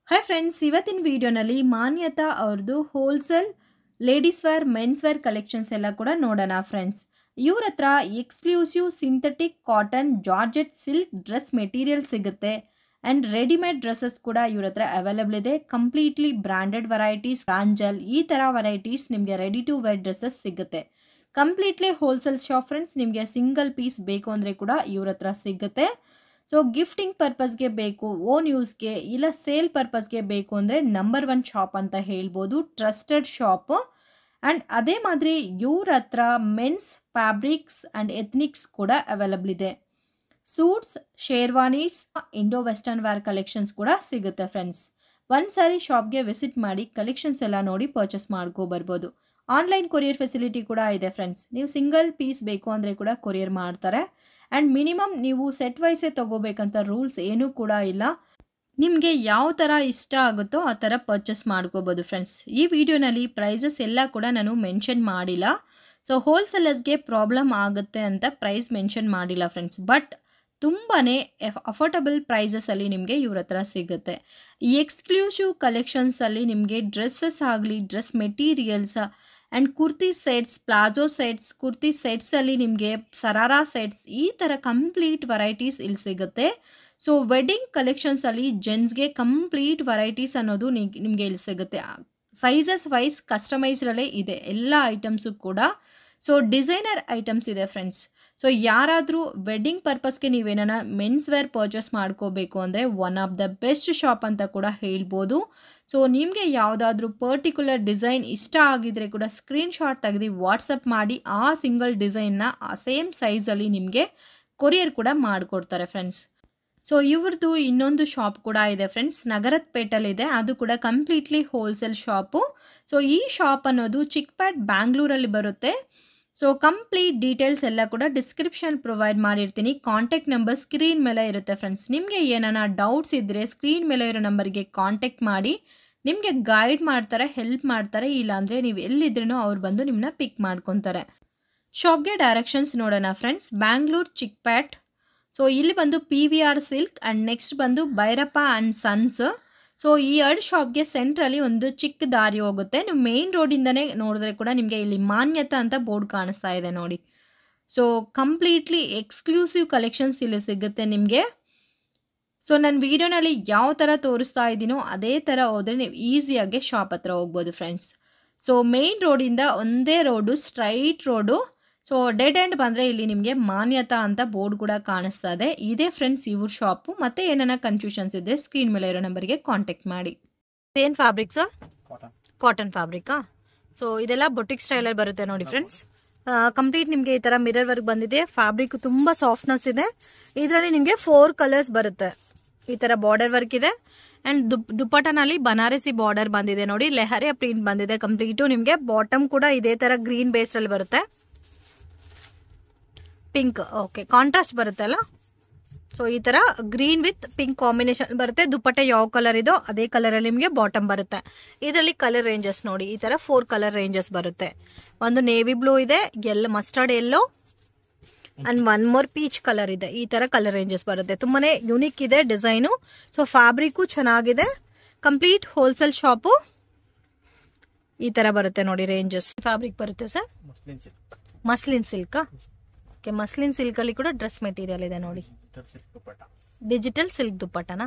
Hi friends ಇವತ್ತಿನ ವಿಡಿಯೋನಲ್ಲಿ ಮಾನ್ಯತಾ ಅವ್ರದ್ದು wholesale ladies wear men's wear collections ಎಲ್ಲ ಕೂಡ ನೋಡೋಣ ಫ್ರೆಂಡ್ಸ್ ಇವ್ರ ಹತ್ರ exclusive synthetic cotton georgette silk dress material ಸಿಗುತ್ತೆ ಆ್ಯಂಡ್ ರೆಡಿಮೇಡ್ ಡ್ರೆಸ್ಸಸ್ ಕೂಡ ಇವ್ರ ಹತ್ರ ಅವೈಲೇಬಲ್ ಇದೆ ಕಂಪ್ಲೀಟ್ಲಿ ಬ್ರ್ಯಾಂಡೆಡ್ ವೆರೈಟೀಸ್ ಪ್ರಾಂಜಲ್ ಈ ಥರ ವೆರೈಟೀಸ್ ನಿಮಗೆ ರೆಡಿ ಟು ವೇರ್ ಡ್ರೆಸ್ಸಸ್ ಸಿಗುತ್ತೆ ಕಂಪ್ಲೀಟ್ಲಿ ಹೋಲ್ಸೇಲ್ ಶಾಪ್ ಫ್ರೆಂಡ್ಸ್ ನಿಮಗೆ ಸಿಂಗಲ್ ಪೀಸ್ ಬೇಕು ಅಂದರೆ ಕೂಡ ಇವ್ರ ಹತ್ರ ಸಿಗುತ್ತೆ ಸೊ ಗಿಫ್ಟಿಂಗ್ ಪರ್ಪಸ್ಗೆ ಬೇಕು ಓನ್ ಯೂಸ್ಗೆ ಇಲ್ಲ ಸೇಲ್ ಪರ್ಪಸ್ಗೆ ಬೇಕು ಅಂದರೆ ನಂಬರ್ ಒನ್ ಶಾಪ್ ಅಂತ ಹೇಳ್ಬೋದು ಟ್ರಸ್ಟೆಡ್ ಶಾಪು ಆ್ಯಂಡ್ ಅದೇ ಮಾದರಿ ಇವ್ರ ಹತ್ರ ಮೆನ್ಸ್ ಫ್ಯಾಬ್ರಿಕ್ಸ್ ಆ್ಯಂಡ್ ಎಥ್ನಿಕ್ಸ್ ಕೂಡ ಅವೈಲಬಲ್ ಇದೆ suits sherwanis Indo western wear collections ಕೂಡ ಸಿಗುತ್ತೆ ಫ್ರೆಂಡ್ಸ್ ಒಂದು ಸಾರಿ ಶಾಪ್ಗೆ ವಿಸಿಟ್ ಮಾಡಿ ಕಲೆಕ್ಷನ್ಸ್ ಎಲ್ಲ ನೋಡಿ ಪರ್ಚೇಸ್ ಮಾಡ್ಕೊ ಬರ್ಬೋದು ಆನ್ಲೈನ್ ಕೊರಿಯರ್ ಫೆಸಿಲಿಟಿ ಕೂಡ ಇದೆ ಫ್ರೆಂಡ್ಸ್ ನೀವು ಸಿಂಗಲ್ ಪೀಸ್ ಬೇಕು ಅಂದರೆ ಕೂಡ ಕೊರಿಯರ್ ಮಾಡ್ತಾರೆ ಆ್ಯಂಡ್ ಮಿನಿಮಮ್ ನೀವು ಸೆಟ್ ವೈಸೇ ತೊಗೋಬೇಕಂತ ರೂಲ್ಸ್ ಏನೂ ಕೂಡ ಇಲ್ಲ ನಿಮಗೆ ಯಾವ ಥರ ಇಷ್ಟ ಆಗುತ್ತೋ ಆ ಥರ ಪರ್ಚೇಸ್ ಮಾಡ್ಕೋಬೋದು ಫ್ರೆಂಡ್ಸ್ ಈ ವಿಡಿಯೋನಲ್ಲಿ ಪ್ರೈಸಸ್ ಎಲ್ಲ ಕೂಡ ನಾನು ಮೆನ್ಷನ್ ಮಾಡಿಲ್ಲ ಸೊ ಹೋಲ್ಸೇಲರ್ಸ್ಗೆ ಪ್ರಾಬ್ಲಮ್ ಆಗುತ್ತೆ ಅಂತ ಪ್ರೈಸ್ ಮೆನ್ಷನ್ ಮಾಡಿಲ್ಲ ಫ್ರೆಂಡ್ಸ್ ಬಟ್ ತುಂಬಾ ಅಫೋರ್ಡಬಲ್ ಪ್ರೈಸಸಲ್ಲಿ ನಿಮಗೆ ಇವ್ರ ಹತ್ರ ಸಿಗುತ್ತೆ ಈ ಎಕ್ಸ್ಕ್ಲೂಸಿವ್ ಕಲೆಕ್ಷನ್ಸಲ್ಲಿ ನಿಮಗೆ ಡ್ರೆಸ್ಸಸ್ ಆಗಲಿ dress materials and kurti sets palazzo sets kurti ಸೆಟ್ಸಲ್ಲಿ ನಿಮಗೆ ಸರಾರಾ ಸೆಟ್ಸ್ ಈ ಥರ ಕಂಪ್ಲೀಟ್ ವೆರೈಟೀಸ್ ಇಲ್ಲಿ ಸಿಗುತ್ತೆ ಸೊ ವೆಡ್ಡಿಂಗ್ ಕಲೆಕ್ಷನ್ಸಲ್ಲಿ ಜೆಂಟ್ಸ್ಗೆ ಕಂಪ್ಲೀಟ್ ವೆರೈಟೀಸ್ ಅನ್ನೋದು ನಿಮಗೆ ಇಲ್ಲಿ ಸಿಗುತ್ತೆ ಸೈಜಸ್ ವೈಸ್ ಕಸ್ಟಮೈಸ್ಡಲ್ಲೇ ಇದೆ ಎಲ್ಲ ಐಟಮ್ಸು ಕೂಡ ಸೊ ಡಿಸೈನರ್ ಐಟಮ್ಸ್ ಇದೆ ಫ್ರೆಂಡ್ಸ್ ಸೊ ಯಾರಾದರೂ ವೆಡ್ಡಿಂಗ್ ಪರ್ಪಸ್ಗೆ ನೀವೇನ ಮೆನ್ಸ್ ವೇರ್ ಪರ್ಚೇಸ್ ಮಾಡ್ಕೋಬೇಕು ಅಂದರೆ one of the best shop ಅಂತ ಕೂಡ ಹೇಳ್ಬೋದು ಸೊ ನಿಮಗೆ ಯಾವುದಾದ್ರೂ ಪರ್ಟಿಕ್ಯುಲರ್ ಡಿಸೈನ್ ಇಷ್ಟ ಆಗಿದ್ರೆ ಕೂಡ ಸ್ಕ್ರೀನ್ಶಾಟ್ ತೆಗೆದು ವಾಟ್ಸಪ್ ಮಾಡಿ ಆ ಸಿಂಗಲ್ ಡಿಸೈನ್ನ ಆ ಸೇಮ್ ಸೈಜಲ್ಲಿ ನಿಮಗೆ ಕೊರಿಯರ್ ಕೂಡ ಮಾಡಿಕೊಡ್ತಾರೆ ಫ್ರೆಂಡ್ಸ್ ಸೊ ಇವ್ರದ್ದು ಇನ್ನೊಂದು ಶಾಪ್ ಕೂಡ ಇದೆ ಫ್ರೆಂಡ್ಸ್ ನಗರದ ಪೇಟಲ್ಲಿದೆ ಅದು ಕೂಡ ಕಂಪ್ಲೀಟ್ಲಿ ಹೋಲ್ಸೇಲ್ ಶಾಪು ಸೊ ಈ ಶಾಪ್ ಅನ್ನೋದು ಚಿಕ್ಪೇಟ್ ಬ್ಯಾಂಗ್ಳೂರಲ್ಲಿ ಬರುತ್ತೆ ಸೊ ಕಂಪ್ಲೀಟ್ ಡೀಟೇಲ್ಸ್ ಎಲ್ಲ ಕೂಡ ಡಿಸ್ಕ್ರಿಪ್ಷನ್ ಪ್ರೊವೈಡ್ ಮಾಡಿರ್ತೀನಿ ಕಾಂಟ್ಯಾಕ್ಟ್ ನಂಬರ್ ಸ್ಕ್ರೀನ್ ಮೇಲೆ ಇರುತ್ತೆ ಫ್ರೆಂಡ್ಸ್ ನಿಮಗೆ ಏನಾನ ಡೌಟ್ಸ್ ಇದ್ದರೆ ಸ್ಕ್ರೀನ್ ಮೇಲೆ ಇರೋ ನಂಬರ್ಗೆ ಕಾಂಟ್ಯಾಕ್ಟ್ ಮಾಡಿ ನಿಮಗೆ ಗೈಡ್ ಮಾಡ್ತಾರೆ ಹೆಲ್ಪ್ ಮಾಡ್ತಾರೆ ಇಲ್ಲಾಂದರೆ ನೀವು ಎಲ್ಲಿದ್ರೂ ಅವ್ರು ಬಂದು ನಿಮ್ಮನ್ನ ಪಿಕ್ ಮಾಡ್ಕೊತಾರೆ ಶಾಪ್ಗೆ ಡೈರೆಕ್ಷನ್ಸ್ ನೋಡೋಣ ಫ್ರೆಂಡ್ಸ್ ಬ್ಯಾಂಗ್ಳೂರ್ ಚಿಕ್ಪ್ಯಾಟ್ ಸೊ ಇಲ್ಲಿ ಬಂದು P V R silk and next ಬಂದು ಭೈರಪ್ಪ ಆ್ಯಂಡ್ ಸನ್ಸ್ ಸೊ ಈ ಎರಡು ಶಾಪ್ಗೆ ಸೆಂಟ್ರಲ್ಲಿ ಒಂದು ಚಿಕ್ಕ ದಾರಿ ಹೋಗುತ್ತೆ ನೀವು ಮೇನ್ ರೋಡಿಂದನೇ ನೋಡಿದ್ರೆ ಕೂಡ ನಿಮಗೆ ಇಲ್ಲಿ ಮಾನ್ಯತಾ ಅಂತ ಬೋರ್ಡ್ ಕಾಣಿಸ್ತಾ ಇದೆ ನೋಡಿ ಸೊ ಕಂಪ್ಲೀಟ್ಲಿ ಎಕ್ಸ್ಕ್ಲೂಸಿವ್ ಕಲೆಕ್ಷನ್ಸ್ ಇಲ್ಲಿ ಸಿಗುತ್ತೆ ನಿಮಗೆ ಸೊ ನನ್ನ ವೀಡಿಯೋನಲ್ಲಿ ಯಾವ ಥರ ತೋರಿಸ್ತಾ ಇದ್ದೀನೋ ಅದೇ ಥರ ಹೋದರೆ ನೀವು ಈಸಿಯಾಗಿ ಶಾಪ್ ಹತ್ರ ಹೋಗ್ಬೋದು ಫ್ರೆಂಡ್ಸ್ ಸೊ ಮೇನ್ ರೋಡಿಂದ ಒಂದೇ road straight road so dead end ಬಂದರೆ ಇಲ್ಲಿ ನಿಮಗೆ ಮಾನ್ಯತಾ ಅಂತ ಬೋರ್ಡ್ ಕೂಡ ಕಾಣಿಸ್ತಾ ಇದೆ ಇದೇ ಫ್ರೆಂಡ್ಸ್ ಇವ್ರ ಶಾಪು ಮತ್ತು ಏನಾನ ಕನ್ಫ್ಯೂಷನ್ಸ್ ಇದ್ದರೆ ಸ್ಕ್ರೀನ್ ಮೇಲೆ ಇರೋ ನಂಬರ್ಗೆ ಕಾಂಟ್ಯಾಕ್ಟ್ ಮಾಡಿ ಏನು ಫ್ಯಾಬ್ರಿಕ್ಸ್ ಕಾಟನ್ ಫ್ಯಾಬ್ರಿಕಾ ಸೊ ಇದೆಲ್ಲ ಬೊಟಿಕ್ ಸ್ಟೈಲಲ್ಲಿ ಬರುತ್ತೆ ನೋಡಿ ಫ್ರೆಂಡ್ಸ್ ಕಂಪ್ಲೀಟ್ ನಿಮಗೆ ಈ ಥರ ಮಿರರ್ ವರ್ಕ್ ಬಂದಿದೆ ಫ್ಯಾಬ್ರಿಕ್ ತುಂಬ ಸಾಫ್ಟ್ನೆಸ್ ಇದೆ ಇದರಲ್ಲಿ ನಿಮಗೆ ಫೋರ್ ಕಲರ್ಸ್ ಬರುತ್ತೆ ಈ ಥರ ಬಾರ್ಡರ್ ವರ್ಕ್ ಇದೆ ಆ್ಯಂಡ್ ದುಪ್ ದುಪ್ಪಟನಲ್ಲಿ ಬನಾರಸಿ ಬಾರ್ಡರ್ ಬಂದಿದೆ ನೋಡಿ ಲೆಹರಿಯ ಪ್ರಿಂಟ್ ಬಂದಿದೆ ಕಂಪ್ಲೀಟು ನಿಮಗೆ ಬಾಟಮ್ ಕೂಡ ಇದೇ ಥರ ಗ್ರೀನ್ ಬೇಸ್ರಲ್ಲಿ ಬರುತ್ತೆ ಪಿಂಕ್ ಓಕೆ ಕಾಂಟ್ರಾಸ್ಟ್ ಬರುತ್ತೆ ಅಲ್ಲ ಸೊ ಈ ತರ ಗ್ರೀನ್ ವಿತ್ ಪಿಂಕ್ ಕಾಂಬಿನೇಷನ್ ಬರುತ್ತೆ ದುಪ್ಪಟ್ಟೆ ಯಾವ ಕಲರ್ ಇದೋ ಅದೇ ಕಲರ್ ಅಲ್ಲಿ ನಿಮಗೆ ಬಾಟಮ್ ಬರುತ್ತೆ ಇದರಲ್ಲಿ ಕಲರ್ ರೇಂಜಸ್ ನೋಡಿ ಈ ತರ ಫೋರ್ ಕಲರ್ ರೇಂಜಸ್ ಬರುತ್ತೆ ಒಂದು ನೇವಿ ಬ್ಲೂ ಇದೆ ಎಲ್ಲ mustard yellow and one more peach colour ಇದೆ ಈ ತರ ಕಲರ್ ರೇಂಜಸ್ ಬರುತ್ತೆ ತುಂಬಾನೇ ಯುನಿಕ್ ಇದೆ ಡಿಸೈನು ಸೊ ಫ್ಯಾಬ್ರಿಕ್ಕು ಚೆನ್ನಾಗಿದೆ ಕಂಪ್ಲೀಟ್ ಹೋಲ್ಸೇಲ್ ಶಾಪು ಈ ತರ ಬರುತ್ತೆ ನೋಡಿ ರೇಂಜಸ್ ಫ್ಯಾಬ್ರಿಕ್ ಬರುತ್ತೆ ಸರ್ ಮಸ್ಲಿನ್ ಸಿಲ್ಕಾ ಓಕೆ ಮಸ್ಲಿನ್ ಸಿಲ್ಕ್ ಅಲ್ಲಿ ಕೂಡ ಡ್ರೆಸ್ ಮೆಟೀರಿಯಲ್ ಇದೆ ನೋಡಿ ಡಿಜಿಟಲ್ ಸಿಲ್ಕ್ ದುಪ್ಪಟ್ಟನಾ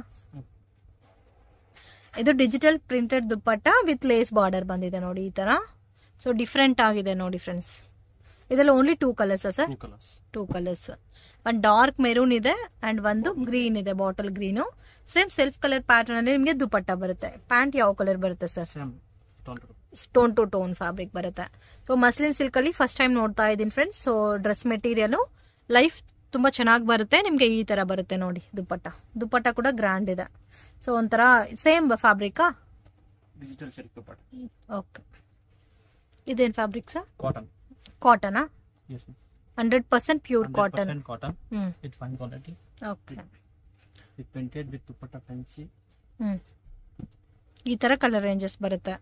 ಇದು digital printed dupatta with lace border ಬಂದಿದೆ ನೋಡಿ ಈ ತರ ಸೊ ಡಿಫ್ರೆಂಟ್ ಆಗಿದೆ ನೋಡಿ ಫ್ರೆಂಡ್ಸ್ ಇದರಲ್ಲಿ only two colours sir two colours ಒಂದು ಡಾರ್ಕ್ ಮೆರೂನ್ ಇದೆ ಅಂಡ್ ಒಂದು ಗ್ರೀನ್ ಇದೆ bottle green same self colour pattern ಅಲ್ಲಿ ನಿಮಗೆ ದುಪ್ಪಟ್ಟ ಬರುತ್ತೆ ಪ್ಯಾಂಟ್ ಯಾವ ಕಲರ್ ಬರುತ್ತೆ sir tone to tone fabric ಬರುತ್ತೆ ಸೊ ಮಸ್ಲಿನ್ ಸಿಲ್ಕ್ ಅಲ್ಲಿ ಫಸ್ಟ್ ಟೈಮ್ ನೋಡ್ತಾ ಇದ್ದೀನಿ friends so dress material life ತುಂಬಾ ಚೆನ್ನಾಗಿ ಬರುತ್ತೆ ನಿಮಗೆ ಈ ತರ ಬರುತ್ತೆ ನೋಡಿ ದುಪ್ಪಟ್ಟ ದುಪ್ಪಟ್ಟ ಕೂಡ ಗ್ರ್ಯಾಂಡ್ ಇದೆ ಸೊ ಒಂಥರ ಸೇಮ್ ಫ್ಯಾಬ್ರಿಕಾ ಡಿಜಿಟಲ್ ಸಿಲ್ಕ್ ದುಪ್ಪಟ್ಟ ಓಕೆ ಇದೇನ್ ಫ್ಯಾಬ್ರಿಕ್ ಸರ್ ಕಾಟನ್ ಕಾಟನಾ yes hundred percent pure cotton cotton hmm with fine quality okay with printed with dupatta fancy hmm ಈ ತರ ಕಲರ್ ರೇಂಜಸ್ ಬರುತ್ತೆ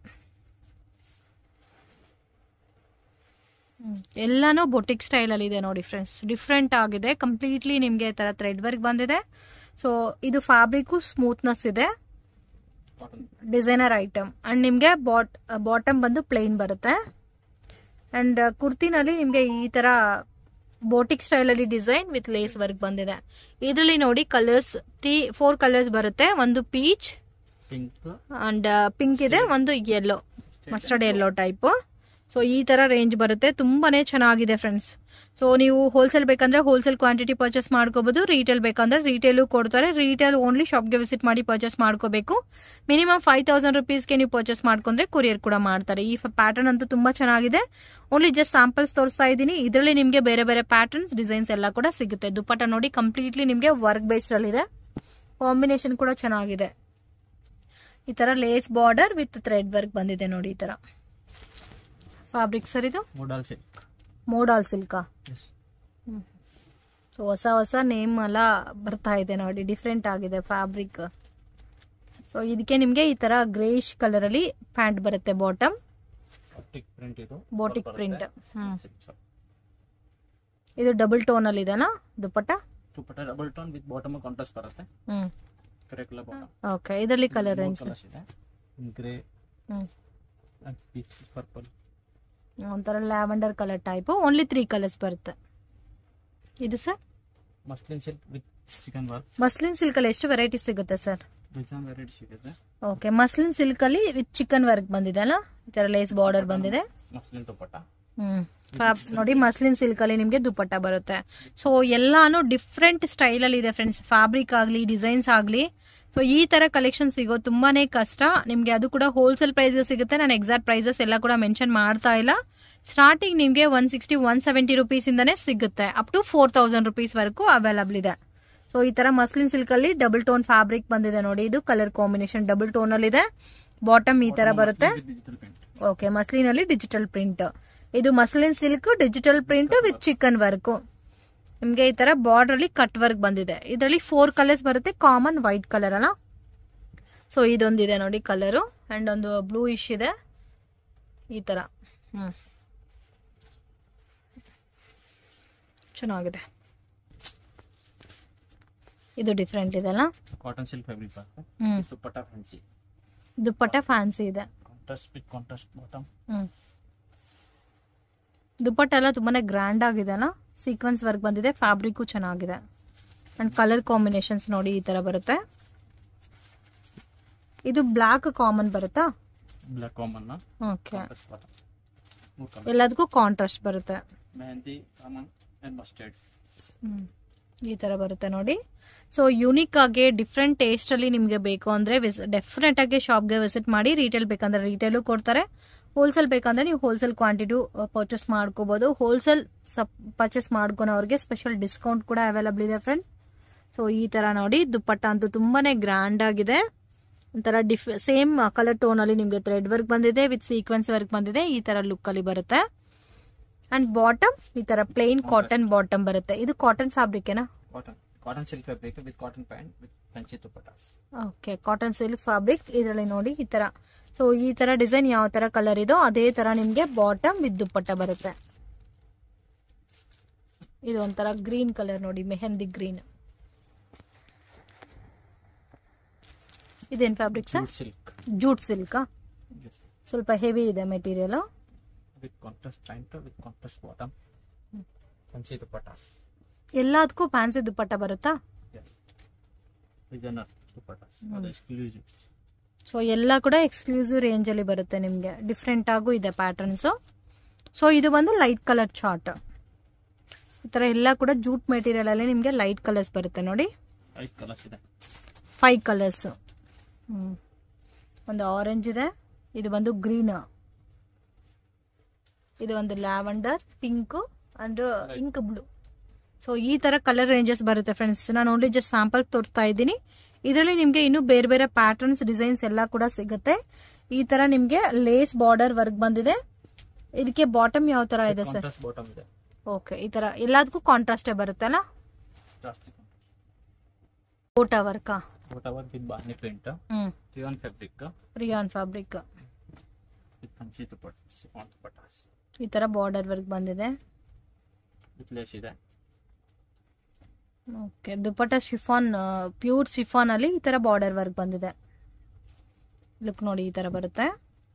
ಎಲ್ಲಾನು ಬೊಟಿಕ್ ಸ್ಟೈಲಲ್ಲಿ ಇದೆ ನೋಡಿ ಫ್ರೆಂಡ್ಸ್ ಡಿಫ್ರೆಂಟ್ ಆಗಿದೆ ಕಂಪ್ಲೀಟ್ಲಿ ನಿಮಗೆ ಈ ಥರ ಥ್ರೆಡ್ ವರ್ಕ್ ಬಂದಿದೆ ಸೊ ಇದು ಫ್ಯಾಬ್ರಿಕ್ಕು ಸ್ಮೂತ್ನೆಸ್ ಇದೆ ಕಾಟನ್ ಡಿಸೈನರ್ ಐಟಮ್ ಅಂಡ್ ನಿಮಗೆ ಬಾಟ್ ಬಾಟಮ್ ಬಂದು ಪ್ಲೇನ್ ಬರುತ್ತೆ ಅಂಡ್ ಕುರ್ತಿನಲ್ಲಿ ನಿಮಗೆ ಈ ತರ ಬೋಟಿಕ್ ಸ್ಟೈಲಲ್ಲಿ ಡಿಸೈನ್ ವಿತ್ ಲೇಸ್ ವರ್ಕ್ ಬಂದಿದೆ ಇದರಲ್ಲಿ ನೋಡಿ ಕಲರ್ಸ್ ತ್ರೀ ಫೋರ್ ಕಲರ್ಸ್ ಬರುತ್ತೆ ಒಂದು ಪೀಚ್ ಪಿಂಕ್ ಅಂಡ್ ಪಿಂಕ್ ಇದೆ ಒಂದು yellow mustard yellow type so ಈ ತರ ರೇಂಜ್ ಬರುತ್ತೆ ತುಂಬಾನೇ ಚೆನ್ನಾಗಿದೆ ಫ್ರೆಂಡ್ಸ್ ಸೊ ನೀವು ಹೋಲ್ಸೇಲ್ ಬೇಕಂದ್ರೆ ಹೋಲ್ಸೇಲ್ ಕ್ವಾಂಟಿಟಿ ಪರ್ಚೇಸ್ ಮಾಡ್ಕೋಬಹುದು ರೀಟೇಲ್ ಬೇಕಂದ್ರೆ ರೀಟೇಲು ಕೊಡ್ತಾರೆ ರೀಟೇಲ್ ಓನ್ಲಿ ಶಾಪ್ಗೆ ವಿಸಿಟ್ ಮಾಡಿ ಪರ್ಚೇಸ್ ಮಾಡ್ಕೋಬೇಕು ಮಿನಿಮಮ್ ಫೈವ್ ತೌಸಂಡ್ ರುಪೀಸ್ಗೆ ನೀವು ಪರ್ಚೇಸ್ ಮಾಡ್ಕೊಂಡ್ರೆ ಕೊರಿಯರ್ ಕೂಡ ಮಾಡ್ತಾರೆ ಈ ಪ್ಯಾಟರ್ನ್ ಅಂತೂ ತುಂಬಾ ಚೆನ್ನಾಗಿದೆ ಓನ್ಲಿ ಜಸ್ಟ್ ಸ್ಯಾಂಪಲ್ಸ್ ತೋರಿಸ್ತಾ ಇದ್ದೀನಿ ಇದರಲ್ಲಿ ನಿಮಗೆ ಬೇರೆ ಬೇರೆ ಪ್ಯಾಟರ್ನ್ಸ್ ಡಿಸೈನ್ಸ್ ಎಲ್ಲ ಕೂಡ ಸಿಗುತ್ತೆ ದುಪ್ಪಟ್ಟ ನೋಡಿ ಕಂಪ್ಲೀಟ್ಲಿ ನಿಮಗೆ ವರ್ಕ್ ಬೇಸ್ಡ್ ಅಲ್ಲಿ ಇದೆ ಕಾಂಬಿನೇಷನ್ ಕೂಡ ಚೆನ್ನಾಗಿದೆ ಈ ತರ lace border with thread work ಬಂದಿದೆ ನೋಡಿ ಈ ತರ ಫ್ಯಾಬ್ರಿಕ್ ಸರ್ ಇದು ಮೋಡಲ್ ಸಿಲ್ಕ್ ಮೋಡಾಲ್ ಸಿಲ್ಕಾ ಎಸ್ ಸೊ ಹೊಸ ಹೊಸ ನೇಮ್ ಎಲ್ಲ ಬರ್ತಾ ಇದೆ ನೋಡಿ ಡಿಫ್ರೆಂಟ್ ಆಗಿದೆ ಫ್ಯಾಬ್ರಿಕ್ ಸೊ ಇದಕ್ಕೆ ನಿಮಗೆ ಈ ತರ ಗ್ರೇಶ್ ಕಲರ್ ಅಲ್ಲಿ ಪ್ಯಾಂಟ್ ಬರುತ್ತೆ ಬಾಟಮ್ ಬಾಟಿಕ್ ಪ್ರಿಂಟ್ ಇದು ಬೋಟಿಕ್ ಬರುತ್ತೆ. Print hmm Silk. ಇದು ಡಬಲ್ ಟೋನ್ ಅಲ್ಲಿ ಇದೆನಾ dupatta dupatta double tone with bottom contrast ಬರುತ್ತೆ ಹ್ಮ್ ಕರೆ ಕಲರ್ ಬಾಟಮ್ ಓಕೆ ಇದರಲ್ಲಿ ಕಲರ್ ರೇಂಜ್ ಕಲರ್ಸ್ ಇದೆ grey hmm and peach purple ಒಂಥರ lavender colour type only three colours ಬರುತ್ತೆ ಇದು sir muslin silk with chikan work muslin silk ಅಲ್ಲಿ ಎಷ್ಟು ವೆರೈಟೀಸ್ ಸಿಗುತ್ತೆ ಸರ್ ಡಿಸೈನ್ ವೆರೈಟಿ ಸಿಗುತ್ತೆ ಓಕೆ ಮಸ್ಲಿನ್ ಸಿಲ್ಕ್ ಅಲ್ಲಿ ವಿತ್ ಚಿಕನ್ ವರ್ಕ್ ಬಂದಿದೆ ಅಲ್ಲ ಈ ತರ ಲೇಸ್ ಬಾರ್ಡರ್ ಬಂದಿದೆ ಮಸ್ಲಿನ್ ದುಪ್ಪಟ್ಟ ಹ್ಮ್ ಫ್ಯಾಬ್ ನೋಡಿ ಮಸ್ಲಿನ್ ಸಿಲ್ಕ್ ಅಲ್ಲಿ ನಿಮಗೆ ದುಪ್ಪಟ್ಟ ಬರುತ್ತೆ ಸೊ ಎಲ್ಲಾನು ಡಿಫ್ರೆಂಟ್ ಸ್ಟೈಲ್ ಅಲ್ಲಿ ಇದೆ ಫ್ರೆಂಡ್ಸ್ ಫ್ಯಾಬ್ರಿಕ್ ಆಗ್ಲಿ ಡಿಸೈನ್ಸ್ ಆಗ್ಲಿ ಸೊ ಈ ತರ ಕಲೆಕ್ಷನ್ ಸಿಗೋದು ತುಂಬಾನೇ ಕಷ್ಟ ನಿಮ್ಗೆ ಅದು ಕೂಡ ಹೋಲ್ಸೇಲ್ ಪ್ರೈಸ್ ಸಿಗುತ್ತೆ ನಾನು ಎಕ್ಸಾಕ್ಟ್ ಪ್ರೈಸಸ್ ಎಲ್ಲ ಕೂಡ ಮೆನ್ಷನ್ ಮಾಡ್ತಾ ಇಲ್ಲ ಸ್ಟಾರ್ಟಿಂಗ್ ನಿಮಗೆ one sixty one seventy rupees ಇಂದಾನೆ ಸಿಗುತ್ತೆ up to four thousand rupees ವರೆಗೂ ಅವೈಲಬಲ್ ಇದೆ ಸೊ ಈ ತರ ಮಸ್ಲಿನ್ ಸಿಲ್ಕ್ ಅಲ್ಲಿ ಡಬಲ್ ಟೋನ್ ಫ್ಯಾಬ್ರಿಕ್ ಬಂದಿದೆ ನೋಡಿ ಇದು ಕಲರ್ ಕಾಂಬಿನೇಷನ್ ಡಬಲ್ ಟೋನ್ ಅಲ್ಲಿ ಇದೆ ಬಾಟಮ್ ಈ ತರ ಬರುತ್ತೆ ಡಿಜಿಟಲ್ ಪ್ರಿಂಟ್ ಓಕೆ ಮಸ್ಲಿನ್ ಅಲ್ಲಿ ಡಿಜಿಟಲ್ ಪ್ರಿಂಟ್ ಇದು muslin silk digital print with chikan work ನಿಮ್ಗೆ ಈ ತರ ಬಾರ್ಡರ್ ಅಲ್ಲಿ ಕಟ್ ವರ್ಕ್ ಬಂದಿದೆ ಇದರಲ್ಲಿ ಫೋರ್ ಕಲರ್ಸ್ ಬರುತ್ತೆ ಕಾಮನ್ ವೈಟ್ ಕಲರ್ ಅಲ್ಲ ಸೊ ಇದೊಂದಿದೆ ನೋಡಿ ಕಲರು ಅಂಡ್ ಒಂದು ಬ್ಲೂ ಇಶ್ ಇದೆ ಈ ತರ ಹ್ಮ್ ಚೆನ್ನಾಗಿದೆ ಇದು ಡಿಫ್ರೆಂಟ್ ಇದೆಲ್ಲ ಕಾಟನ್ ಸಿಲ್ಕ್ ಫ್ಯಾಬ್ರಿಕ್ ಬರುತ್ತೆ hmm dupatta fancy dupatta fancy ಇದೆ contrast with contrast bottom hmm dupatta ಎಲ್ಲ ತುಂಬಾನೇ ಗ್ರ್ಯಾಂಡ್ ಆಗಿದೆ ಅಲ್ಲ ಸೀಕ್ವೆನ್ಸ್ ವರ್ಕ್ ಬಂದಿದೆ ಫ್ಯಾಬ್ರಿಕ್ಕು ಚೆನ್ನಾಗಿದೆ ಅಂಡ್ ಕಲರ್ ಕಾಂಬಿನೇಷನ್ಸ್ ನೋಡಿ ಈ ತರ ಬರುತ್ತೆ ಇದು ಬ್ಲಾಕ್ ಕಾಮನ್ ಬರುತ್ತಾ black common okay contrast bottom ಮೂರು ಕಲರ್ ಎಲ್ಲದಕ್ಕೂ ಕಾಂಟ್ರಾಸ್ಟ್ ಬರುತ್ತೆ mehndi common and mustard hmm. ಈ ತರ ಬರುತ್ತೆ ನೋಡಿ ಸೊ ಯೂನಿಕ್ ಆಗಿ ಡಿಫ್ರೆಂಟ್ ಟೇಸ್ಟ್ ಅಲ್ಲಿ ನಿಮಗೆ ಬೇಕು ಅಂದ್ರೆ ಡೆಫಿನೆಟ್ ಆಗಿ ಶಾಪ್ಗೆ ವಿಸಿಟ್ ಮಾಡಿ ರಿಟೇಲ್ ಬೇಕಂದ್ರೆ ರಿಟೇಲು ಕೊಡ್ತಾರೆ ಹೋಲ್ಸೇಲ್ ಬೇಕಂದ್ರೆ ನೀವು ಹೋಲ್ಸೇಲ್ ಕ್ವಾಂಟಿಟಿ ಪರ್ಚೇಸ್ ಮಾಡ್ಕೋಬಹುದು ಹೋಲ್ಸೇಲ್ ಪರ್ಚೇಸ್ ಮಾಡ್ಕೊಳೋರಿಗೆ ಸ್ಪೆಷಲ್ ಡಿಸ್ಕೌಂಟ್ ಕೂಡ ಅವೈಲಬಲ್ ಇದೆ ಫ್ರೆಂಡ್ ಸೊ ಈ ತರ ನೋಡಿ ದುಪ್ಪಟ್ಟ ಅಂತೂ ತುಂಬಾನೇ ಗ್ರ್ಯಾಂಡ್ ಆಗಿದೆ ಒಂಥರ ಡಿಫ್ ಸೇಮ್ ಕಲರ್ ಟೋನ್ ಅಲ್ಲಿ ನಿಮ್ಗೆ ಥ್ರೆಡ್ ವರ್ಕ್ ಬಂದಿದೆ ವಿತ್ ಸೀಕ್ವೆನ್ಸ್ ವರ್ಕ್ ಬಂದಿದೆ ಈ ತರ ಲುಕ್ ಅಲ್ಲಿ ಬರುತ್ತೆ ಅಂಡ್ ಬಾಟಮ್ ಈ ತರ ಪ್ಲೇನ್ ಕಾಟನ್ ಬಾಟಮ್ ಬರುತ್ತೆ ಇದು ಕಾಟನ್ ಫ್ಯಾಬ್ರಿಕ್ ಏನಾ cotton cotton silk fabric with cotton pant with fancy dupattas okay cotton silk fabric ಇದರಲ್ಲಿ ನೋಡಿ ಈ ತರ ಸೊ ಈ ತರ ಡಿಸೈನ್ ಯಾವ ತರ ಕಲರ್ ಇದೋ ಅದೇ ತರ ನಿಮ್ಗೆ ಬಾಟಮ್ ವಿತ್ ದುಪ್ಪಟ್ಟ ಬರುತ್ತೆ ಇದು ಒಂಥರ ಗ್ರೀನ್ ಕಲರ್ ನೋಡಿ ಮೆಹಂದಿ ಗ್ರೀನ್ ಇದೇನ್ fabric sir silk jute silk ಸ್ವಲ್ಪ ಹೆವಿ ಇದೆ material with contrast pant with contrast bottom fancy dupattas ಎಲ್ಲದಕ್ಕೂ ಫ್ಯಾನ್ಸಿ ದುಪ್ಪಟ್ಟ ಬರುತ್ತಾ ಡಿಸೈನರ್ ದುಪ್ಪಟ್ಟಾಸ್ ಅದು ಎಕ್ಸ್ಕ್ಲೂಸಿವ್ ಸೊ ಎಲ್ಲ ಕೂಡ ಎಕ್ಸ್ಕ್ಲೂಸಿವ್ ರೇಂಜ್ ಅಲ್ಲಿ ಬರುತ್ತೆ ನಿಮ್ಗೆ ಡಿಫ್ರೆಂಟ್ ಆಗು ಇದೆ ಪ್ಯಾಟರ್ನ್ಸ್ ಸೊ ಇದು ಬಂದು ಲೈಟ್ ಕಲರ್ ಚಾರ್ಟ್ ಈ ತರ ಎಲ್ಲ ಕೂಡ ಜೂಟ್ ಮೆಟೀರಿಯಲ್ ಅಲ್ಲಿ ನಿಮ್ಗೆ ಲೈಟ್ ಕಲರ್ಸ್ ಬರುತ್ತೆ ನೋಡಿ ಐದು ಕಲರ್ಸ್ ಇದೆ ಫೈವ್ ಕಲರ್ಸ್ ಒಂದು ಆರೆಂಜ್ ಇದೆ ಇದು ಬಂದು ಗ್ರೀನ್ ಇದು ಒಂದು lavender pink and ink blue so ಈ ತರ ಕಲರ್ ರೇಂಜಸ್ ಬರುತ್ತೆ ಫ್ರೆಂಡ್ಸ್ ನಾನು ಓನ್ಲಿ ಜಸ್ಟ್ ಸ್ಯಾಂಪಲ್ ತೋರಿಸ್ತಾ ಇದ್ದೀನಿ ಇದರಲ್ಲಿ ನಿಮ್ಗೆ ಇನ್ನು ಬೇರೆ ಬೇರೆ ಪ್ಯಾಟರ್ನ್ಸ್ ಡಿಸೈನ್ಸ್ ಎಲ್ಲ ಕೂಡ ಸಿಗುತ್ತೆ ಈ ತರ ನಿಮ್ಗೆ ಲೇಸ್ ಬಾರ್ಡರ್ ವರ್ಕ್ ಬಂದಿದೆ ಇದಕ್ಕೆ ಬಾಟಮ್ ಯಾವ ತರ ಇದೆ ಸರ್ ಕಾಂಟ್ರಾಸ್ಟ್ ಬಾಟಮ್ ಇದೆ ಓಕೆ ಈ ತರ ಎಲ್ಲದಕ್ಕೂ ಕಾಂಟ್ರಾಸ್ಟೇ ಬರುತ್ತೆ ಅಲ್ಲ ಜಾಸ್ತಿ ಓಟಾ ವರ್ಕಾ ಊಟ ವಿತ್ ಬಾನಿ print hmm rayon fabric rayon fabric with fancy dupatta chiffon dupattas ಈ ತರ ಬಾರ್ಡರ್ ವರ್ಕ್ ಬಂದಿದೆ ವಿತ್ ಲೇಸ್ ಇದೆ okay dupatta chiffon pure chiffon ಅಲ್ಲಿ ಈ ತರ ಬಾರ್ಡರ್ ವರ್ಕ್ ಬಂದಿದೆ ಲುಕ್ ನೋಡಿ ಈ ತರ ಬರುತ್ತೆ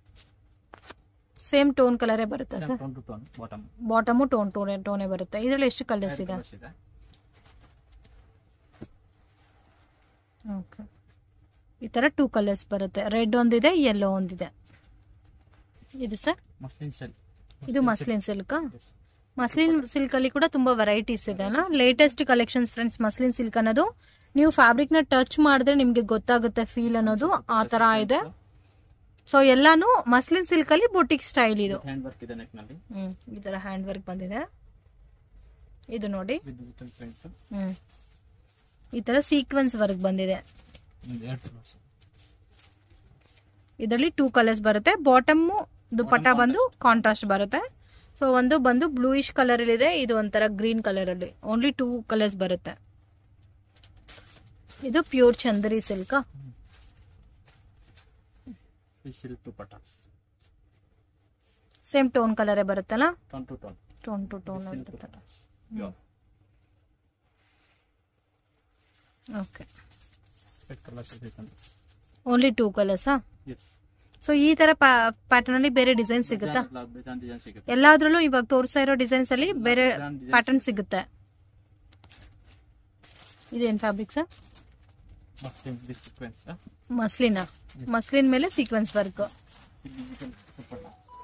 ಸೇಮ್ ಟೋನ್ ಕಲರೇ ಬರುತ್ತೆ sir tone to tone bottom bottom tone tone ಟೋನೇ ಬರುತ್ತೆ ಇದರಲ್ಲಿ ಎಷ್ಟು ಕಲರ್ಸ್ ಇದೆ ಇದೆ ಓಕೆ ಈ ತರ ಟೂ ಕಲರ್ಸ್ ಬರುತ್ತೆ ರೆಡ್ ಒಂದಿದೆ ಯೆಲ್ಲೋ ಒಂದಿದೆ ಇದು ಸರ್ ಮಸ್ಲಿನ್ ಸೆಲ್ ಇದು ಮಸ್ಲಿನ್ ಸಿಲ್ಕ್ ಮಸ್ಲಿನ್ ಸಿಲ್ಕ್ ಅಲ್ಲಿ ಕೂಡ ತುಂಬಾ ವೆರೈಟೀಸ್ ಇದೆ ಅಲ್ಲ latest collections friends muslin silk ಅನ್ನೋದು ನೀವು ಫ್ಯಾಬ್ರಿಕ್ ನ ಟಚ್ ಮಾಡಿದ್ರೆ ನಿಮ್ಗೆ ಗೊತ್ತಾಗುತ್ತೆ ಫೀಲ್ ಅನ್ನೋದು ಆ ತರ ಇದೆ ಸೊ ಎಲ್ಲಾನು ಮಸ್ಲಿನ್ ಸಿಲ್ಕ್ ಅಲ್ಲಿ ಬೊಟಿಕ್ ಸ್ಟೈಲ್ ಇದು ಹ್ಯಾಂಡ್ ವರ್ಕ್ ಇದೆ ನೆಕ್ ನಲ್ಲಿ ಹ್ಮ್ ಈ ತರ ಹ್ಯಾಂಡ್ ವರ್ಕ್ ಬಂದಿದೆ ಇದು ನೋಡಿ ವಿತ್ ಡಿಜಿಟಲ್ ಪ್ರಿಂಟ್ ಹ್ಮ್ ಈ ತರ ಸೀಕ್ವೆನ್ಸ್ ವರ್ಕ್ ಬಂದಿದೆ ಎರಡು ಕಲರ್ಸ್ ಇದರಲ್ಲಿ ಟೂ ಕಲರ್ಸ್ ಬರುತ್ತೆ ಬಾಟಮ್ ದುಪಟ್ಟ ಬಂದು ಕಾಂಟ್ರಾಸ್ಟ್ ಬರುತ್ತೆ ಸೊ ಒಂದು ಬಂದು ಬ್ಲೂಯಿಶ್ ಕಲರ್ ಅಲ್ಲಿ ಇದೆ ಇದು ಒಂಥರ ಗ್ರೀನ್ ಕಲರ್ ಅಲ್ಲಿ ಓನ್ಲಿ ಟೂ ಕಲರ್ಸ್ ಬರುತ್ತೆ ಇದು ಪ್ಯೂರ್ ಚಂದರಿ ಸಿಲ್ಕ್ ಈ ಸಿಲ್ಕ್ ದುಪಟ್ಟಾಸ್ ಸೇಮ್ ಟೋನ್ ಕಲರೇ ಬರುತ್ತಲ್ಲ tone to tone tone to tone silk ಬರುತ್ತೆ dupattas pure okay red colours ಇದೆ ಓನ್ಲಿ ಟೂ ಕಲರ್ಸಾ ಎಸ್ ಸೊ ಈ ತರ ಪ್ಯಾಟರ್ನ್ ಅಲ್ಲಿ ಬೇರೆ ಡಿಸೈನ್ ಸಿಗುತ್ತಾ ಬೇಜಾನ್ ಡಿಸೈನ್ ಸಿಗುತ್ತೆ ಎಲ್ಲಾದ್ರಲ್ಲೂ ಇವಾಗ ತೋರಿಸ್ತಾ ಇರೋ ಡಿಸೈನ್ಸ್ ಅಲ್ಲಿ ಬೇರೆ ಬೇಜಾನ್ design ಪ್ಯಾಟರ್ನ್ ಸಿಗುತ್ತೆ ಇದೇನ್ fabric sir muslin with sequins muslin muslin ಮೇಲೆ sequins work digital dupatta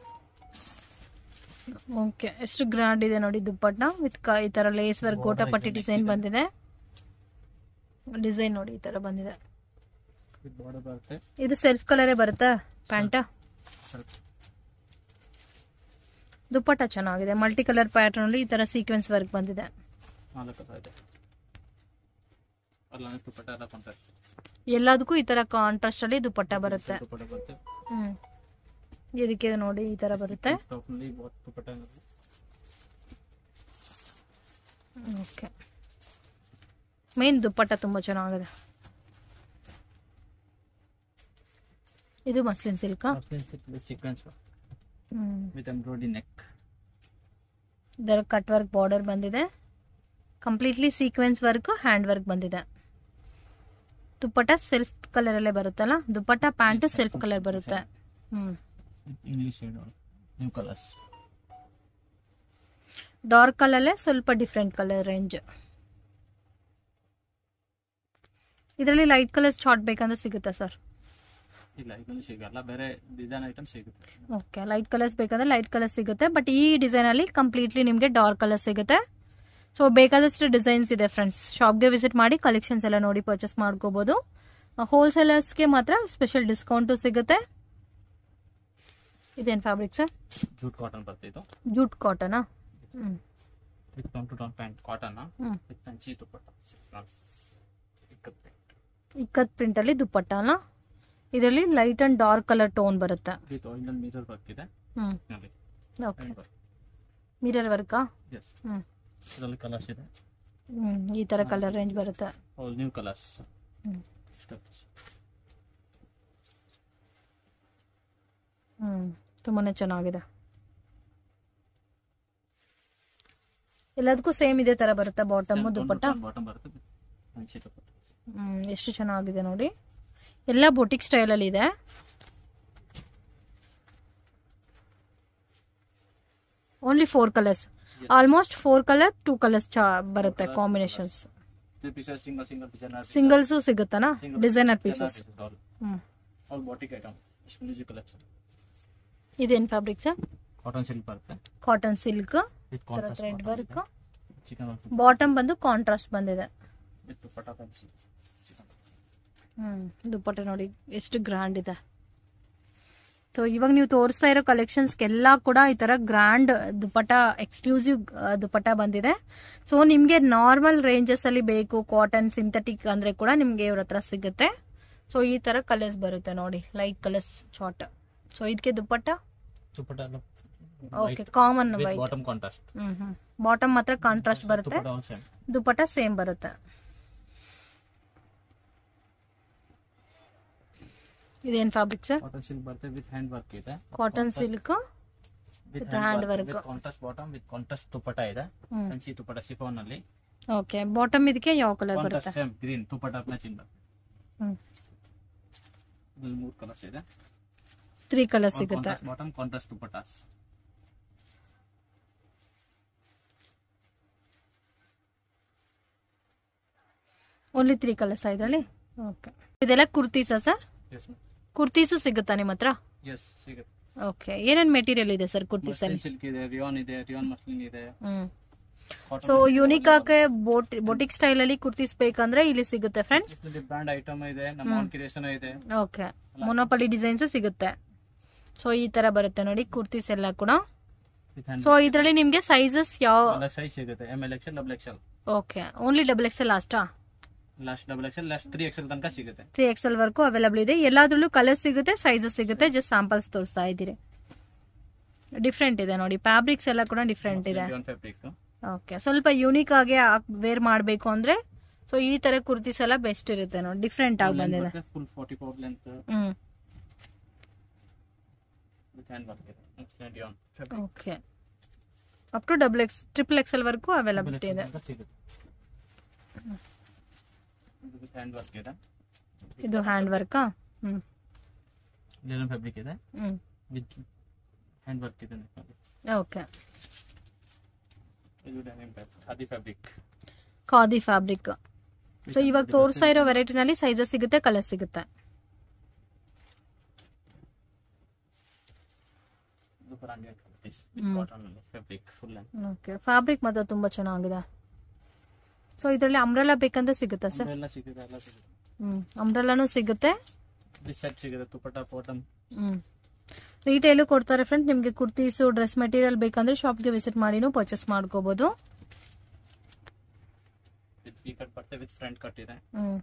okay ಎಷ್ಟು ಗ್ರ್ಯಾಂಡ್ ಇದೆ ನೋಡಿ ದುಪ್ಪಟ್ಟ ವಿತ್ ಈ ತರ ಲೇಸ್ ವರ್ಕ್ ಗೋಟಪಟ್ಟಿ ಡಿಸೈನ್ ಬಂದಿದೆ ಡಿಸೈನ್ ನೋಡಿ ಈ ತರ ಬಂದಿದೆ ವಿತ್ ಬಾರ್ಡರ್ ಬರುತ್ತೆ ಇದು ಸೆಲ್ಫ್ ಕಲರೇ ಬರುತ್ತಾ ಪ್ಯಾಂಟ ಸ್ವಲ್ಪ ದುಪ್ಪಟ್ಟ ಚೆನ್ನಾಗಿದೆ ಮಲ್ಟಿ ಕಲರ್ ಪ್ಯಾಟರ್ನ್ ಅಲ್ಲಿ ಈ ತರ ಸೀಕ್ವೆನ್ಸ್ ವರ್ಕ್ ಬಂದಿದೆ ನಾಲ್ಕು ಕಲರ್ ಇದೆ ಅಲ್ಲ ದುಪಟ್ಟ ಎಲ್ಲ ಕಾಂಟ್ರಾಕ್ಟ್ ಎಲ್ಲದಕ್ಕೂ ಈ ತರ ಕಾಂಟ್ರಾಸ್ಟ್ ಅಲ್ಲಿ ದುಪ್ಪಟ್ಟ ಬರುತ್ತೆ ದುಪಟ್ಟ ಬರುತ್ತೆ ಹ್ಮ್ ಇದಕ್ಕೆ ನೋಡಿ ಈ ತರ ಬರುತ್ತೆ ಟಾಪ್ ನಲ್ಲಿ ದುಪಟ್ಟ ಓಕೆ ಮೇನ್ ದುಪ್ಪಟ್ಟ ತುಂಬಾ ಚೆನ್ನಾಗಿದೆ ಇದು muslin silk sequins hmm with embroidery neck ಇದರ ಕಟ್ ವರ್ಕ್ ಬಾರ್ಡರ್ ಬಂದಿದೆ completely sequins work hand work ಬಂದಿದೆ ದುಪ್ಪಟ್ಟ ಸೆಲ್ಫ್ ಕಲರ್ ಅಲ್ಲೇ ಬರುತ್ತಲ್ಲ ದುಪ್ಪಟ್ಟ ಪ್ಯಾಂಟ್ ಸೆಲ್ಫ್ ಕಲರ್ ಬರುತ್ತೆ hmm with English shade new colours dark colour ಸ್ವಲ್ಪ ಡಿಫ್ರೆಂಟ್ ಕಲರ್ ರೇಂಜ್ ಇದರಲ್ಲಿ light colour short ಬೇಕಂದ್ರೆ ಸಿಗುತ್ತಾ ಸರ್ ಇಲ್ಲ ಇದನ್ನು ಸಿಗಲ್ಲ ಬೇರೆ ಡಿಸೈನ್ ಐಟಮ್ ಸಿಗುತ್ತೆ ಓಕೆ ಲೈಟ್ ಕಲರ್ಸ್ ಬೇಕಂದ್ರೆ ಲೈಟ್ ಕಲರ್ ಸಿಗುತ್ತೆ ಬಟ್ ಈ ಡಿಸೈನ್ ಅಲ್ಲಿ ಕಂಪ್ಲೀಟ್ಲಿ ನಿಮಗೆ ಡಾರ್ಕ್ ಕಲರ್ ಸಿಗುತ್ತೆ ಸೊ ಬೇಕಾದಷ್ಟು ಡಿಸೈನ್ಸ್ ಇದೆ ಫ್ರೆಂಡ್ಸ್ ಶಾಪ್ಗೆ ವಿಸಿಟ್ ಮಾಡಿ ಕಲೆಕ್ಷನ್ಸ್ ಎಲ್ಲ ನೋಡಿ ಪರ್ಚೇಸ್ ಮಾಡ್ಕೋಬಹುದು ಹೋಲ್ಸೇಲರ್ಸ್ಗೆ ಮಾತ್ರ ಸ್ಪೆಷಲ್ ಡಿಸ್ಕೌಂಟು ಸಿಗುತ್ತೆ ಇದೇನು ಫ್ಯಾಬ್ರಿಕ್ ಸರ್ ಜೂಟ್ ಕಾಟನ್ ಬರುತ್ತೆ ಇದು ಜೂಟ್ ಕಾಟನಾ hmm with tone to tone pant cotton hmm with ಪಂಚಿ ದುಪಟ್ಟ ಇಕ್ಕತ್ ಪ್ಯಾಂಟ್ ಇಕ್ಕತ್ ಪ್ರಿಂಟ್ ಅಲ್ಲಿ ದುಪ್ಪಟ್ಟ ಅಲ್ಲ ಇದರಲ್ಲಿ light and dark colour tone ಬರುತ್ತೆ ವಿತ್ ಆಯಿಲ್ ಮೀಟರ್ ವರ್ಕ್ ಇದೆ ಹ್ಮ್ ನೋಡಿ ಓಕೆ ಮಿರರ್ ವರ್ಕಾ ಎಸ್ ಹ್ಮ್ ಇದರಲ್ಲಿ ಕಲರ್ಸ್ ಇದೆ ಹ್ಮ್ ಈ ತರ ಕಲರ್ ರೇಂಜ್ ಬರುತ್ತೆ all new colours hmm hmm ತುಂಬಾನೇ ಚೆನ್ನಾಗಿದೆ ಎಲ್ಲದಕ್ಕೂ ಸೇಮ್ ಇದೇ ತರ ಬರುತ್ತೆ ಬಾಟಮ್ ದುಪ್ಪಟ್ಟ ಬಾಟಮ್ ಬರುತ್ತೆ ಪಂಚಿ ದುಪಟ್ಟ ಹ್ಮ್ ಎಷ್ಟು ಚೆನ್ನಾಗಿದೆ ನೋಡಿ ಎಲ್ಲ ಬೊಟಿಕ್ ಸ್ಟೈಲ್ ಅಲ್ಲಿ ಇದೆ only four colours almost four colour two colours ಬರುತ್ತೆ combinations three pieces single single designer singles ಸಿಗುತ್ತನಾ designer pieces all hmm all boutique item exclusive collection ಇದೇನು ಫ್ಯಾಬ್ರಿಕ್ ಸರ್ ಕಾಟನ್ ಸಿಲ್ಕ್ ಬರುತ್ತೆ cotton silk with thread work chikan work bottom ಬಂದು contrast ಬಂದಿದೆ with dupatta ಪಂಚಿ chikan hmm dupatta ನೋಡಿ ಎಷ್ಟು grand ಇದೆ so ಇವಾಗ ನೀವು ತೋರಿಸ್ತಾ ಇರೋ ಕಲೆಕ್ಷನ್ಸ್ಗೆಲ್ಲ ಕೂಡ ಈ ತರ ಗ್ರ್ಯಾಂಡ್ ದುಪ್ಪಟ್ಟ ಎಕ್ಸ್ಕ್ಲೂಸಿವ್ ದುಪ್ಪಟ್ಟ ಬಂದಿದೆ ಸೊ ನಿಮಗೆ ನಾರ್ಮಲ್ ರೇಂಜಸ್ ಅಲ್ಲಿ ಬೇಕು ಕಾಟನ್ ಸಿಂಥೆಟಿಕ್ ಅಂದ್ರೆ ಕೂಡ ನಿಮ್ಗೆ ಇವ್ರ ಹತ್ರ ಸಿಗುತ್ತೆ ಸೊ ಈ ತರ ಕಲರ್ಸ್ ಬರುತ್ತೆ ನೋಡಿ ಲೈಟ್ ಕಲರ್ಸ್ ಶಾರ್ಟ್ ಸೊ ಇದಕ್ಕೆ ದುಪ್ಪಟ್ಟ ದುಪಟ್ಟ ಎಲ್ಲ okay common white bottom contrast hmm hmm bottom ಮಾತ್ರ ಕಾಂಟ್ರಾಸ್ಟ್ ಬರುತ್ತೆ dupatta all same dupatta same ಬರುತ್ತೆ ಇದೇನ್ ಫ್ಯಾಬ್ರಿಕ್ ಸರ್ ಕಾಟನ್ ಸಿಲ್ಕ್ ಬರುತ್ತೆ ವಿತ್ ಹ್ಯಾಂಡ್ ವರ್ಕ್ ಇದೆ cotton silk with hand hand work. Work with contrast bottom with contrast dupatta ಇದೆ hmm ಪಂಚಿ dupatta chiffon ಅಲ್ಲಿ okay bottom ಇದಕ್ಕೆ ಯಾವ ಕಲರ್ ಬರುತ್ತೆ contrast same green dupatta matching hmm ಇದ್ರಲ್ಲಿ ಮೂರು ಕಲರ್ಸ್ ಇದೆ ತ್ರೀ ಕಲರ್ ಸಿಗುತ್ತೆ contrast bottom contrast dupattas only three colours ಇದರಲ್ಲಿ ಓಕೆ ಇದೆಲ್ಲ ಕುರ್ತೀಸಾ ಸರ್ ಎಸ್ ಕುರ್ತೀಸು ಸಿಗುತ್ತಾ ನಿಮ್ಮ ಹತ್ರ ಎಸ್ ಸಿಗುತ್ತೆ ಓಕೆ ಏನೇನು ಮೆಟೀರಿಯಲ್ ಇದೆ ಸರ್ ಕುರ್ತೀಸ್ ಅಲ್ಲಿ ಮಸ್ಲಿನ್ ಸಿಲ್ಕ್ ಇದೆ ರಿಯಾನ್ ಇದೆ ರಿಯಾನ್ ಮಸ್ಲಿನ್ ಇದೆ ಹ್ಮ್ Cotton ಸೊ ಇದೆ, ಯೂನಿಕ್ ಆಗಿ ಬೋಟ್ ಬೊಟಿಕ್ ಸ್ಟೈಲ್ ಅಲ್ಲಿ ಕುರ್ತೀಸ್ ಬೇಕಂದ್ರೆ ಇಲ್ಲಿ ಸಿಗುತ್ತೆ ಫ್ರೆಂಡ್ಸ್ ಇದ್ರಲ್ಲಿ ಬ್ರ್ಯಾಂಡ್ ಐಟಮ್ ಇದೆ ನಮ್ಮ ಆನ್ ಕ್ರಿಯೇಷನ್ ಇದೆ ಓಕೆ ಮೊನೋಪಲಿ ಡಿಸೈನ್ಸ್ ಸಿಗುತ್ತೆ ಸೊ ಈ ತರ ಬರುತ್ತೆ ನೋಡಿ ಕುರ್ತೀಸ್ ಎಲ್ಲ ಕೂಡ ವಿತ್ ಹ್ಯಾಂಡ್ ಸೊ ಇದರಲ್ಲಿ ನಿಮ್ಗೆ ಸೈಜಸ್ ಯಾವ ಸೈಜ್ ಸಿಗುತ್ತೆ M L XL double XL okay only double X L ಲಾಸ್ಟಾ last double XL last three XL ತನಕ ಸಿಗುತ್ತೆ ತ್ರೀ ಎಕ್ಸ್ ಎಲ್ ವರ್ಗೂ ಅವೈಲಬಲ್ ಇದೆ ಎಲ್ಲಾದ್ರಲ್ಲೂ ಕಲರ್ ಸಿಗುತ್ತೆ ಸೈಜಸ್ ಸಿಗುತ್ತೆ ಜಸ್ಟ್ ಸ್ಯಾಂಪಲ್ಸ್ ತೋರಿಸ್ತಾ ಇದ್ದೀರಿ ಡಿಫ್ರೆಂಟ್ ಇದೆ ನೋಡಿ ಫ್ಯಾಬ್ರಿಕ್ಸ್ ಎಲ್ಲ ಕೂಡ ಡಿಫ್ರೆಂಟ್ ಇದೆ ರಿಯಾನ್ ಫ್ಯಾಬ್ರಿಕ್ ಓಕೆ ಸ್ವಲ್ಪ ಯೂನಿಕ್ ಆಗಿ ವೇರ್ ಮಾಡಬೇಕು ಅಂದ್ರೆ ಸೊ ಈ ತರ ಕುರ್ತೀಸ್ ಎಲ್ಲ ಬೆಸ್ಟ್ ಇರುತ್ತೆ ನೋಡಿ ಡಿಫ್ರೆಂಟ್ ಆಗಿ ಬಂದಿದೆ full forty four length hmm with hand work ಇದೆ rayon fabric okay up to double X triple X L ವರ್ಗೂ ಅವೈಲಬಿಲಿಟಿ ಇದೆ ಸಿಗುತ್ತೆ ವಿತ್ ಹ್ಯಾಂಡ್ ವರ್ಕ್ ಇದೆ ಇದು ಹ್ಯಾಂಡ್ ವರ್ಕಾ ಹ್ಮ್ ಲಿನನ್ ಫ್ಯಾಬ್ರಿಕ್ ಇದೆ ಹ್ಮ್ ವಿತ್ ಹ್ಯಾಂಡ್ ವರ್ಕ್ ಇದೆ neckನಲ್ಲಿ. ಓಕೆ ಇದು denim khadi fabric khadi fabric so ಇವಾಗ ತೋರಿಸ್ತಾ ಇರೋ ವೆರೈಟಿನಲ್ಲಿ ಸೈಜಸ್ ಸಿಗುತ್ತೆ ಕಲರ್ ಸಿಗುತ್ತೆ ಇದು branded kurtis hmm. Cotton fabric full okay fabric ಮಾತ್ರ ತುಂಬಾ ಚೆನ್ನಾಗಿದೆ ಸೊ ಇದರಲ್ಲಿ ಅಂಬ್ರೆಲಾ ಬೇಕಂದ್ರೆ ಸಿಗುತ್ತಾ ಸರ್ ಎಲ್ಲ ಸಿಗುತ್ತೆ ಎಲ್ಲ ಸಿಗುತ್ತೆ ಹ್ಮ್ ಅಂಬ್ರೆಲಾನು ಸಿಗುತ್ತೆ ವಿತ್ ಸೆಟ್ ಸಿಗುತ್ತೆ ತುಪ್ಪಟ ಬಾಟಮ್ ಹ್ಮ್ ರಿಟೇಲು ಕೊಡ್ತಾರೆ ಫ್ರೆಂಡ್ ನಿಮಗೆ ಕುರ್ತೀಸು ಡ್ರೆಸ್ ಮೆಟೀರಿಯಲ್ ಬೇಕಂದ್ರೆ ಶಾಪ್ಗೆ ವಿಸಿಟ್ ಮಾಡಿನೂ ಪರ್ಚೇಸ್ ಮಾಡ್ಕೋಬಹುದು ವಿತ್ ವಿ ಕಟ್ ಬರುತ್ತೆ with front cut hmm hmm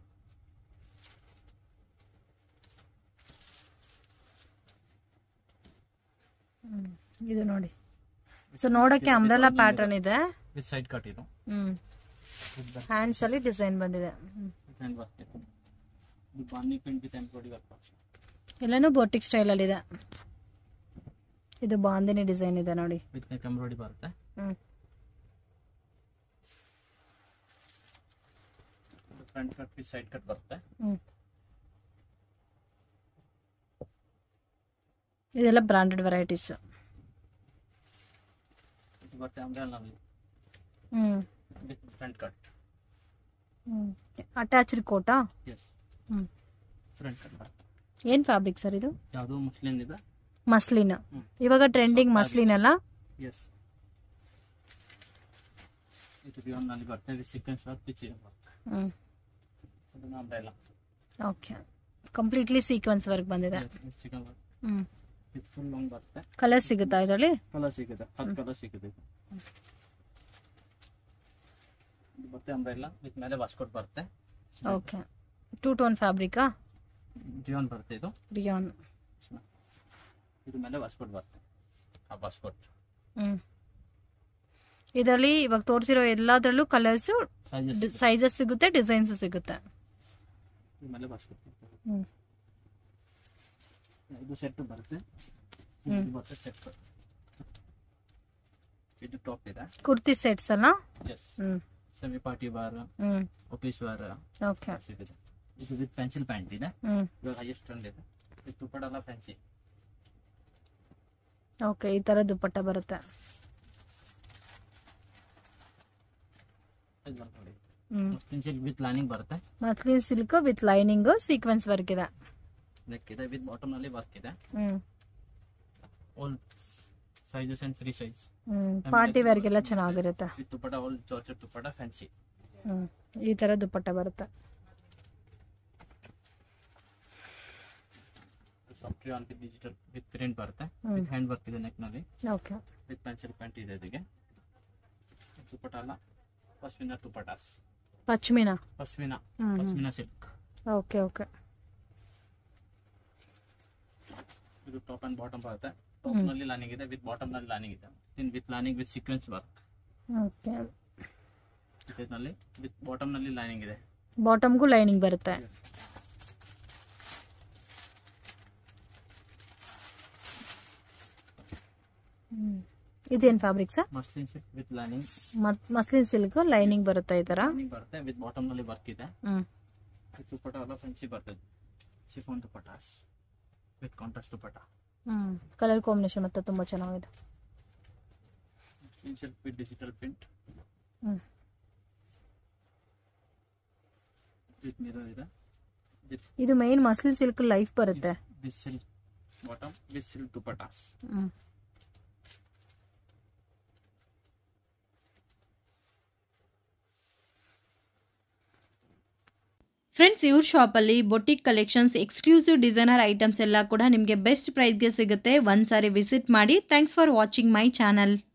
ಹ್ಮ್. ಇದು ನೋಡಿ ಸೊ ನೋಡಕ್ಕೆ ಅಂಬ್ರೆಲಾ ಪ್ಯಾಟರ್ನ್ ಇದೆ ವಿತ್ ಸೈಡ್ ಕಟ್ ಇದು ಹ್ಮ್ ವಿತ್ ಹ್ಯಾಂಡ್ಸ್ ಅಲ್ಲಿ ಡಿಸೈನ್ ಬಂದಿದೆ ಹ್ಮ್. ಹ್ಯಾಂಡ್ ವರ್ಕ್ ಇದೆ ಇದು ಬಾನಿ ಪ್ರಿಂಟ್ ವಿತ್ ಎಂಬ್ರಾಯ್ಡಿ ವರ್ಕ್ ಎಲ್ಲಾನು ಬೋಟಿಕ್ ಸ್ಟೈಲ್ ಅಲ್ಲಿ ಇದೆ ಇದು ಬಾಂದಿನಿ ಡಿಸೈನ್ ಇದೆ ನೋಡಿ ವಿತ್ ನೆಕ್ ಎಂಬ್ರಾಯ್ಡಿ ಬರುತ್ತೆ hmm front cut with side cut ಬರುತ್ತೆ ಹ್ಮ್ ಇದೆಲ್ಲ ಬ್ರಾಂಡೆಡ್ ವೆರೈಟೀಸ್ ಇದು ಬರುತ್ತೆ ಅಂಬ್ರೆಲ್ನಲ್ಲಿ hmm with front cut hmm attached ಕೋಟಾ ಎಸ್ ಹ್ಮ್ ಫ್ರಂಟ್ ಕಟ್ ಬರುತ್ತೆ ಏನ್ ಫ್ಯಾಬ್ರಿಕ್ ಸರ್ ಇದು ಯಾವುದು ಮುಸ್ಲಿಂ ಇದೆ ಮಸ್ಲಿನ್ ಹ್ಮ್. ಇವಾಗ ಟ್ರೆಂಡಿಂಗ್ ಮಸ್ಲಿನ್ ಅಲ್ಲ ಎಸ್ ಇದು ರಿಯೋನ್ನಲ್ಲಿ ಬರುತ್ತೆ with sequence work with work hmm ಅದನ್ನ umbrella okay completely sequins work ಬಂದಿದೆ chikan work hmm with full long ಬರುತ್ತೆ ಕಲರ್ ಸಿಗುತ್ತಾ ಇದರಲ್ಲಿ ಕಲರ್ ಸಿಗುತ್ತೆ ಹತ್ತು ಕಲರ್ ಸಿಗುತ್ತೆ ಇದು ಇದು ಬರುತ್ತೆ ಅಂಬ್ರೆಲ್ಲ ವಿತ್ ಮೇಲೆ ವಾಸ್ಕೋಟ್ ಬರುತ್ತೆ ಓಕೆ ಟೂ ಟೋನ್ ಫ್ಯಾಬ್ರಿಕಾ ಜಿಯೋನ್ ಬರುತ್ತೆ ಇದು ರಿಯಾನ್ ಇದು ಮೇಲೆ ವಾಸ್ಕೋಟ್ ಬರುತ್ತೆ ಆ ವಾಸ್ಕೋಟ್ ಹ್ಮ್ ಇದರಲ್ಲಿ ಇವಾಗ ತೋರಿಸಿರೋ ಎಲ್ಲಾದ್ರಲ್ಲೂ ಕಲರ್ಸ್ ಸೈಜಸ್ ಸೈಜಸ್ ಸಿಗುತ್ತೆ ಡಿಸೈನ್ಸ್ ಸಿಗುತ್ತೆ ಇದು ಮೇಲೆ ವಾಸ್ಕೋಟ್ ಬರುತ್ತೆ ಹ್ಮ್ ಇದು ಸೆಟ್ ಬರುತ್ತೆ ಹ್ಮ್. ಇದು ಬರುತ್ತೆ ಸೆಟ್ ಇದು ಟಾಪ್ ಇದೆ ಕುರ್ತಿ ಸೆಟ್ಸ್ ಅಲ್ಲ yes hmm semi party wear hmm office wear okay ಸಿಗುತ್ತೆ ಇದು ವಿತ್ ಪೆನ್ಸಿಲ್ ಪ್ಯಾಂಟ್ ಇದೆ ಹ್ಮ್ ಇವಾಗ ಹೈಯೆಸ್ಟ್ ಟ್ರೆಂಡ್ ಇದೆ ಇದು ತುಪ್ಪಡ ಎಲ್ಲ ಫ್ಯಾನ್ಸಿ ಓಕೆ ಈ ತರ ದುಪ್ಪಟ್ಟ ಬರುತ್ತೆ ಇದು ಬಂದ್ ನೋಡಿ ಹ್ಮ್ ಪೆನ್ಸಿಲ್ ವಿತ್ ಲೈನಿಂಗ್ ಬರುತ್ತೆ muslin silk with lining sequins work ಇದೆ ನೆಕ್ ಇದೆ ವಿತ್ ಬಾಟಮ್ ನಲ್ಲಿ ವರ್ಕ್ ಇದೆ hmm all sizes and free size hmm party ವೇರ್ಗೆಲ್ಲ ಚೆನ್ನಾಗಿರುತ್ತೆ with dupatta all georgette dupatta fancy hmm ಈ ತರ ದುಪ್ಪಟ್ಟ ಬರುತ್ತೆ software on with digital with print ಬರುತ್ತೆ ಹ್ಮ್. ವಿತ್ ಹ್ಯಾಂಡ್ ವರ್ಕ್ ಇದೆ ನೆಕ್ ನಲ್ಲಿ ಓಕೆ ವಿತ್ ಪೆನ್ಸಿಲ್ ಪ್ಯಾಂಟ್ ಇದೆ ಇದಕ್ಕೆ ತುಪ್ಪಟ ಅಲ್ಲ ಪಶ್ಮಿನ ತುಪ್ಪಟಾಸ್ ಪಶ್ಮಿನ ಪಶ್ಮಿನ ಹ್ಮ್ ಪಶ್ಮಿನ ಸಿಲ್ಕ್ ಓಕೆ ಓಕೆ ಇದು ಟಾಪ್ ಅಂಡ್ ಬಾಟಮ್ ಬರುತ್ತೆ ಟಾಪ್ ಹ್ಮ್. ನಲ್ಲಿ ಲೈನಿಂಗ್ ಇದೆ ವಿತ್ ಬಾಟಮ್ ನಲ್ಲಿ ಲೈನಿಂಗ್ ಇದೆ in with lining with sequence work okay ನಲ್ಲಿ ವಿತ್ ಬಾಟಮ್ ನಲ್ಲಿ ಲೈನಿಂಗ್ ಇದೆ ಬಾಟಮ್ಗೂ ಲೈನಿಂಗ್ ಬರುತ್ತೆ ಹ್ಮ್ ಇದೇನ್ fabric sir muslin silk with lining muslin silk lining ಬರುತ್ತೆ ಈ ತರ ಲೈನಿಂಗ್ ಬರುತ್ತೆ ವಿತ್ ಬಾಟಮ್ ನಲ್ಲಿ ವರ್ಕ್ ಇದೆ ಹ್ಮ್ ವಿತ್ ತುಪ್ಪಟ ಎಲ್ಲ ಫ್ಯಾನ್ಸಿ ಬರ್ತದೆ chiffon dupattas with contrast dupatta ಹ್ಞೂ ಕಲರ್ ಕಾಂಬಿನೇಷನ್ ಮತ್ತೆ ತುಂಬ ಚೆನ್ನಾಗಿದೆ green silk with digital print ಹ್ಞೂ ವಿತ್ ಮಿರರ್ ಇದೆ ವಿತ್ ಇದು ಮೈನ್ ಮಸ್ಲಿನ್ ಸಿಲ್ಕ್ ಲೈಫ್ ಬರುತ್ತೆ this silk bottom with silk dupattas ಹ್ಞೂ ಫ್ರೆಂಡ್ಸ್ ಇವ್ರ ಶಾಪಲ್ಲಿ boutique collections exclusive designer items ಎಲ್ಲ ಕೂಡ ನಿಮಗೆ ಬೆಸ್ಟ್ ಪ್ರೈಸ್ಗೆ ಸಿಗುತ್ತೆ ಒಂದು ಸಾರಿ ವಿಸಿಟ್ ಮಾಡಿ thanks for watching my channel